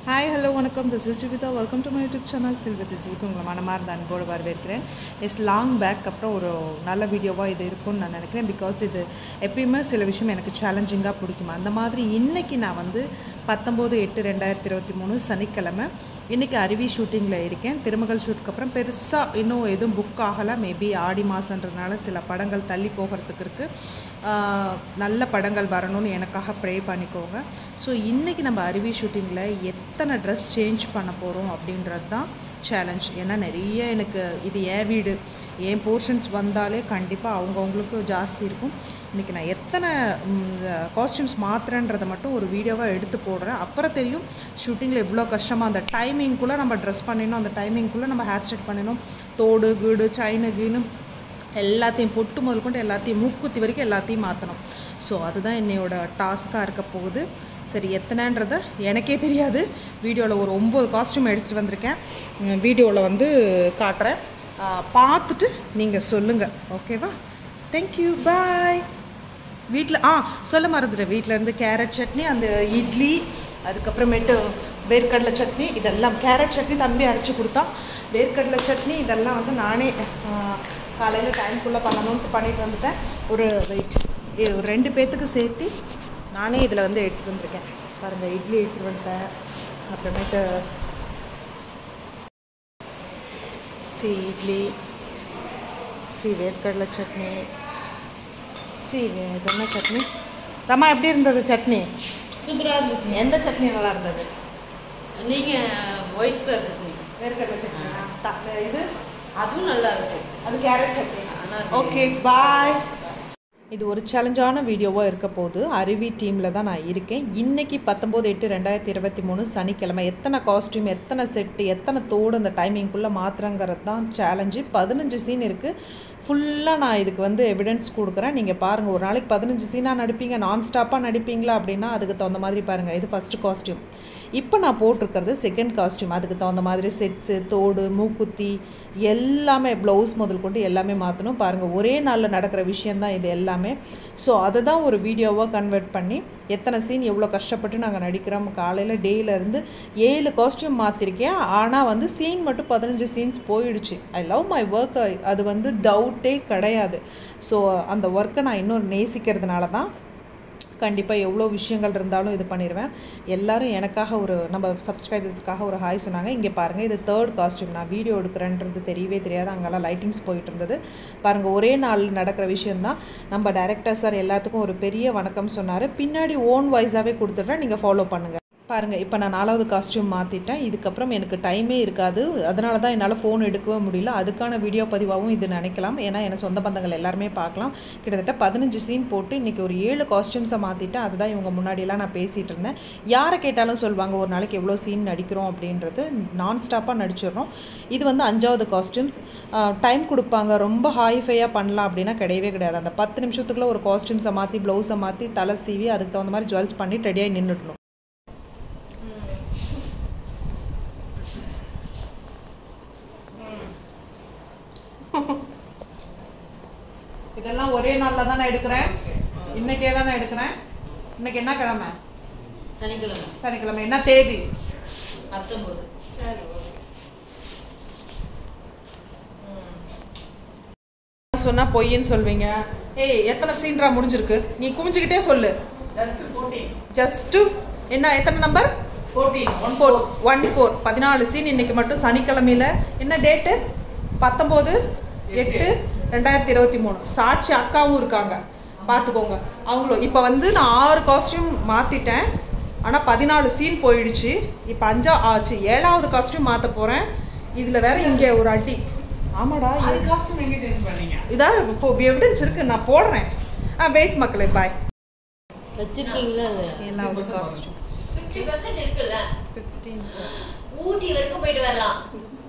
hi hello வணக்கம் this is Jeevitha welcome to my YouTube channel chill with ஜீவிக்கு உங்களை மனமார்ந்த அன்போடு வரவேற்கிறேன் எஸ் லாங் பேக் அப்புறம் ஒரு நல்ல வீடியோவாக இது இருக்கும்னு நான் நினைக்கிறேன் பிகாஸ் இது எப்பயுமே சில விஷயம் எனக்கு சேலஞ்சிங்காக பிடிக்கும் அந்த மாதிரி இன்றைக்கி நான் வந்து பத்தொம்போது எட்டு ரெண்டாயிரத்தி இருபத்தி மூணு சனிக்கிழமை இன்றைக்கி அருவி ஷூட்டிங்கில் இருக்கேன் திருமகள் ஷூட்டுக்கு அப்புறம் பெருசாக இன்னும் எதுவும் புக் ஆகலை மேபி ஆடி மாதன்றதுனால சில படங்கள் தள்ளி போகிறதுக்கு இருக்குது நல்ல படங்கள் வரணும்னு எனக்காக ப்ரே பண்ணிக்கோங்க ஸோ இன்றைக்கி நம்ம அருவி ஷூட்டிங்கில் எத்தனை ட்ரெஸ் சேஞ்ச் பண்ண போகிறோம் அப்படின்றது தான் சேலஞ்ச் ஏன்னா நிறைய எனக்கு இது என் வீடு என் போர்ஷன்ஸ் வந்தாலே கண்டிப்பாக அவங்கவுங்களுக்கு ஜாஸ்தி இருக்கும் இன்றைக்கி நான் எத்தனை காஸ்டியூம்ஸ் மாற்றுறேன்றதை மட்டும் ஒரு வீடியோவாக எடுத்து போடுறேன் அப்புறம் தெரியும் ஷூட்டிங்கில் எவ்வளோ கஷ்டமாக அந்த டைமிங்குள்ளே நம்ம ட்ரெஸ் பண்ணிடணும் அந்த டைமிங்குள்ளே நம்ம ஹேர் ஸ்டைல் பண்ணிடணும் தோடு கீடு சைனு கீனு எல்லாத்தையும் பொட்டு முதல் கொண்டு எல்லாத்தையும் மூக்குத்தி வரைக்கும் எல்லாத்தையும் மாற்றணும் ஸோ அதுதான் என்னையோட டாஸ்க்காக இருக்க போகுது சரி எத்தனைன்றத எனக்கே தெரியாது வீடியோவில் ஒரு ஒம்பது காஸ்டியூம் எடுத்துகிட்டு வந்திருக்கேன் வீடியோவில் வந்து காட்டுறேன் பார்த்துட்டு நீங்கள் சொல்லுங்கள் ஓகேவா தேங்க்யூ பாய் வீட்டில் ஆ சொல்ல மறந்துடுறேன் வீட்டிலேருந்து கேரட் சட்னி அந்த இட்லி அதுக்கப்புறமேட்டு வேர்க்கடலை சட்னி இதெல்லாம் கேரட் சட்னி தம்பி அரைச்சி கொடுத்தான் வேர்க்கடலை சட்னி இதெல்லாம் வந்து நானே காலையில் டைம்குள்ளே பண்ணணும்னு பண்ணிட்டு வந்துட்டேன் ஒரு வெயிட் ஒரு ரெண்டு பேர்த்துக்கு சேர்த்து நானே இதில் வந்து எடுத்துகிட்டு வந்திருக்கேன் பாருங்கள் இட்லி எடுத்துகிட்டு வந்துட்டேன் அப்புறமேட்டு சி இட்லி சி வேர்க்கடலை சட்னி சி இது என்ன சட்னி ரமா எப்படி இருந்தது சட்னி சூப்பராக இருந்துச்சுங்க எந்த சட்னி நல்லா இருந்தது நீங்கள் ஒயிட் கலர் சட்னி வேர்க்கடலை சட்னி இது அதுவும் நல்லா இருக்கு அது கேரட் சட்னி ஆனா அது- ஓகே பாய் இது ஒரு சேலஞ்சான வீடியோவாக இருக்க போது அருவி டீமில் தான் நான் இருக்கேன் இன்னைக்கு பத்தொம்போது எட்டு ரெண்டாயிரத்தி இருபத்தி மூணு சனிக்கிழமை எத்தனை காஸ்டியூம் எத்தனை செட்டு எத்தனை தோடு அந்த டைமிங்குள்ளே மாத்திரங்கிறது தான் சேலஞ்சு பதினஞ்சு சீன் இருக்குது ஃபுல்லாக நான் இதுக்கு வந்து எவிடன்ஸ் கொடுக்குறேன் நீங்கள் பாருங்கள் ஒரு நாளைக்கு பதினஞ்சு சீனாக நடிப்பீங்க நான் ஸ்டாப்பாக நடிப்பீங்களா அப்படின்னா அதுக்கு தகுந்த மாதிரி பாருங்கள் இது ஃபஸ்ட்டு காஸ்டியூம் இப்போ நான் போட்டிருக்கிறது செகண்ட் காஸ்டியூம் அதுக்கு தகுந்த மாதிரி செட்ஸு தோடு மூக்குத்தி எல்லாமே ப்ளவுஸ் முதல் கொண்டு எல்லாமே மாற்றணும் பாருங்கள் ஒரே நாளில் நடக்கிற விஷயந்தான் இது எல்லாமே ஸோ அதை தான் ஒரு வீடியோவாக கன்வெர்ட் பண்ணி எத்தனை சீன் எவ்வளோ கஷ்டப்பட்டு நாங்கள் நடிக்கிறோம் காலையில் டேயிலேருந்து ஏழு காஸ்டியூம் மாற்றிருக்கேன் ஆனால் வந்து சீன் மட்டும் பதினஞ்சு சீன்ஸ் போயிடுச்சு ஐ லவ் மை ஒர்க் அது வந்து டவுட்டே கிடையாது ஸோ அந்த ஒர்க்கை நான் இன்னும் நேசிக்கிறதுனால தான் கண்டிப்பாக எவ்வளோ விஷயங்கள் இருந்தாலும் இது பண்ணிடுவேன் எல்லாரும் எனக்காக ஒரு நம்ம சப்ஸ்கிரைபர்ஸ்க்காக ஒரு ஹாய் சொன்னாங்க இங்கே பாருங்கள் இது தேர்ட் காஸ்டியூம் நான் வீடியோ எடுக்கிறேன்றது தெரியவே தெரியாது அங்கெல்லாம் லைட்டிங்ஸ் போயிட்டு இருந்தது பாருங்கள் ஒரே நாள் நடக்கிற விஷயந்தான் நம்ம டைரக்டர் சார் எல்லாத்துக்கும் ஒரு பெரிய வணக்கம் சொன்னார் பின்னாடி ஓன் வாய்ஸாகவே கொடுத்துட்றேன் நீங்கள் ஃபாலோ பண்ணுங்கள் பாருங்கள் இப்போ நான் நாலாவது காஸ்டியூம் மாற்றிட்டேன் இதுக்கப்புறம் எனக்கு டைமே இருக்காது அதனால தான் என்னால் ஃபோன் எடுக்கவே முடியல அதுக்கான வீடியோ பதிவாகவும் இது நினைக்கலாம் ஏன்னா என் சொந்த பந்தங்கள் எல்லாருமே பார்க்கலாம் கிட்டத்தட்ட பதினஞ்சு சீன் போட்டு இன்றைக்கி ஒரு ஏழு காஸ்டியூம்ஸை மாற்றிட்டேன் அதுதான் இவங்க முன்னாடியெல்லாம் நான் பேசிகிட்டு இருந்தேன் யாரை கேட்டாலும் சொல்லுவாங்க ஒரு நாளைக்கு எவ்வளோ சீன் நடிக்கிறோம் அப்படின்றது நான் ஸ்டாப்பாக நடிச்சிடுறோம் இது வந்து அஞ்சாவது காஸ்டியூம்ஸ் டைம் கொடுப்பாங்க ரொம்ப ஹாய்ஃபையாக பண்ணலாம் அப்படின்னா கிடையவே கிடையாது அந்த பத்து நிமிஷத்துக்குள்ளே ஒரு காஸ்டியூம்ஸை மாற்றி ப்ளவுஸை மாற்றி தலை சீவி அதுக்கு தகுந்த மாதிரி ஜுவல்ஸ் பண்ணி ரெடியாகி நின்றுடணும் இதெல்லாம் ஒரே நாளில் தான் நான் எடுக்கிறேன் இன்னைக்கே தான் நான் எடுக்கிறேன் இன்னைக்கு என்ன கிழமை சனிக்கிழமை சனிக்கிழமை என்ன தேதி பத்தொம்போது சொன்னா பொய்ன்னு சொல்வீங்க ஏய் எத்தனை சீன்ரா முடிஞ்சிருக்கு நீ குமிஞ்சுக்கிட்டே சொல்லு ஜஸ்ட் என்ன எத்தனை number one four one four பதினாலு சீன் இன்னைக்கு மட்டும் சனிக்கிழமையில என்ன டேட்டு பத்தொம்போது எட்டு ரெண்டாயிரத்தி இருபத்தி மூணு சாட்சி அக்காவும் இருக்காங்க பார்த்துக்கோங்க அவங்களும் இப்போ வந்து நான் ஆறு காஸ்டியூம் மாற்றிட்டேன் ஆனால் பதினாலு சீன் போயிடுச்சு இப்போ அஞ்சா ஆச்சு ஏழாவது காஸ்டியூம் மாற்ற போகிறேன் இதில் வேற இங்கே ஒரு அடி ஆமாடா இது- இதா இப்போ எவிடன்ஸ் இருக்கு நான் போடுறேன் ஆ வெயிட் மக்களே பாய் வச்சிருக்கீங்களா அது ஏழாவது காஸ்டியூம் ஃபிஃப்டி பர்சன்ட் இருக்குல்ல ஃபிஃப்டீன் ஊட்டி வரைக்கும் போயிட்டு வரலாம்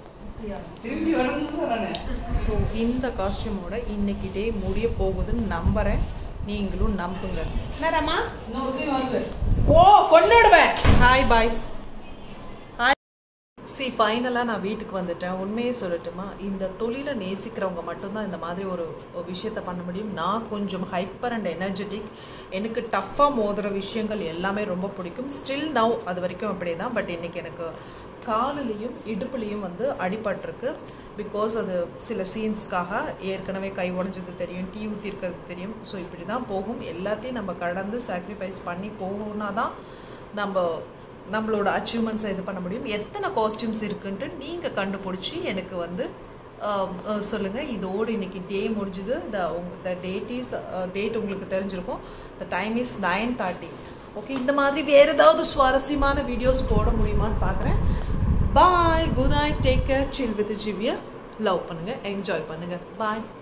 ஸோ இந்த காஸ்டியூமோட இன்னைக்கு டே முடிய போகுதுன்னு நம்புறேன் நீங்களும் நம்புங்க என்னராமா ஓ கொன்னுடுவேன் ஹாய் பாய்ஸ் ஹாய் சி ஃபைனலாக நான் வீட்டுக்கு வந்துட்டேன் உண்மையே சொல்லட்டுமா இந்த தொழிலை நேசிக்கிறவங்க மட்டும்தான் இந்த மாதிரி ஒரு ஒரு விஷயத்தை பண்ண முடியும் நான் கொஞ்சம் ஹைப்பர் அண்ட் எனர்ஜெட்டிக் எனக்கு டஃப்பாக மோதுற விஷயங்கள் எல்லாமே ரொம்ப பிடிக்கும் ஸ்டில் நவ் அது வரைக்கும் அப்படி தான் பட் இன்றைக்கி எனக்கு காலிலையும் இடுப்புலையும் வந்து அடிபட்டிருக்கு பிகாஸ் அது சில சீன்ஸ்க்காக ஏற்கனவே கை உடஞ்சது தெரியும் டீ ஊற்றி இருக்கிறது தெரியும் ஸோ இப்படி தான் போகும் எல்லாத்தையும் நம்ம கடந்து சாக்ரிஃபைஸ் பண்ணி போகணுன்னா தான் நம்ம நம்மளோட அச்சீவ்மெண்ட்ஸை இது பண்ண முடியும் எத்தனை காஸ்டியூம்ஸ் இருக்குன்ட்டு நீங்கள் கண்டுபிடிச்சி எனக்கு வந்து சொல்லுங்கள் இதோடு இன்னைக்கு டே முடிஞ்சுது த உங்க த டேட் இஸ் டேட் உங்களுக்கு தெரிஞ்சிருக்கும் the time is nine thirty okay இந்த மாதிரி வேறு ஏதாவது சுவாரஸ்யமான வீடியோஸ் போட முடியுமான்னு பார்க்குறேன் bye good night take care chill with Jiviya love பண்ணுங்கள் என்ஜாய் பண்ணுங்கள் பாய்